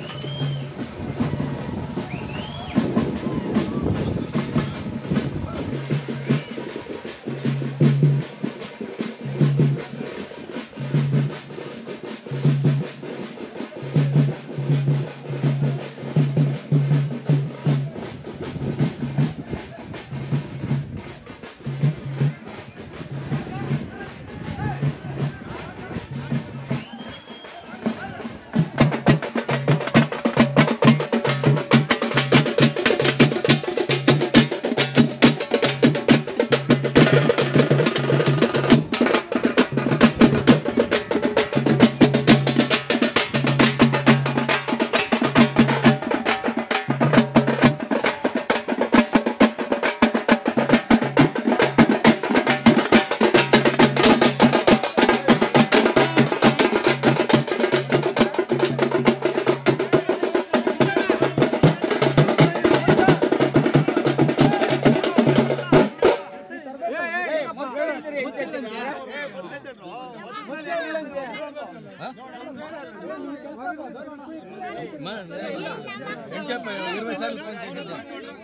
చెప్ప ఇరవై సార్లు ఫోన్ చేసింది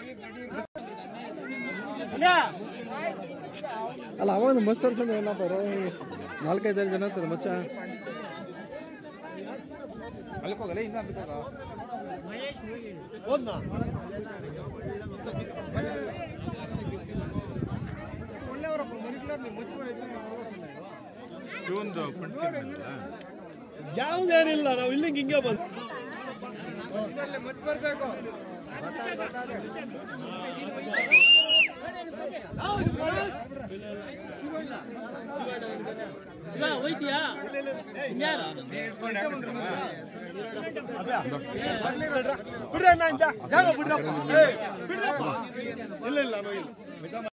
ಅಲ್ಲ ಅವಾಗ ಮಸ್ತ್ ತರ್ಸಂದ್ರೆ ಏನಪ್ಪ ಅವರು ನಾಲ್ಕೈದು ಜನ ಇರ್ತದೆ ಮಚ್ಚ ಅಲ್ಕೋಗಲ್ಲ ಹಿಂದೆ ಅನ್ಕೋಗ ಯಾವುದೇನಿಲ್ಲ ನಾವು ಇಲ್ಲಿಂದ ಹಿಂಗೆ ಬಂದು ಶಿವ ಹೋಯ್ತೀಯಾ ಇನ್ಯಾರು ಬಿಡ್ರಣ್ಣ ಇಂದ ಜಾಗ ಬಿಡ್ರಪ್ಪ ಏ, ಬಿಡ್ರಪ್ಪ ಇಲ್ಲ ಇಲ್ಲ ನಾವು ಇಲ್ಲ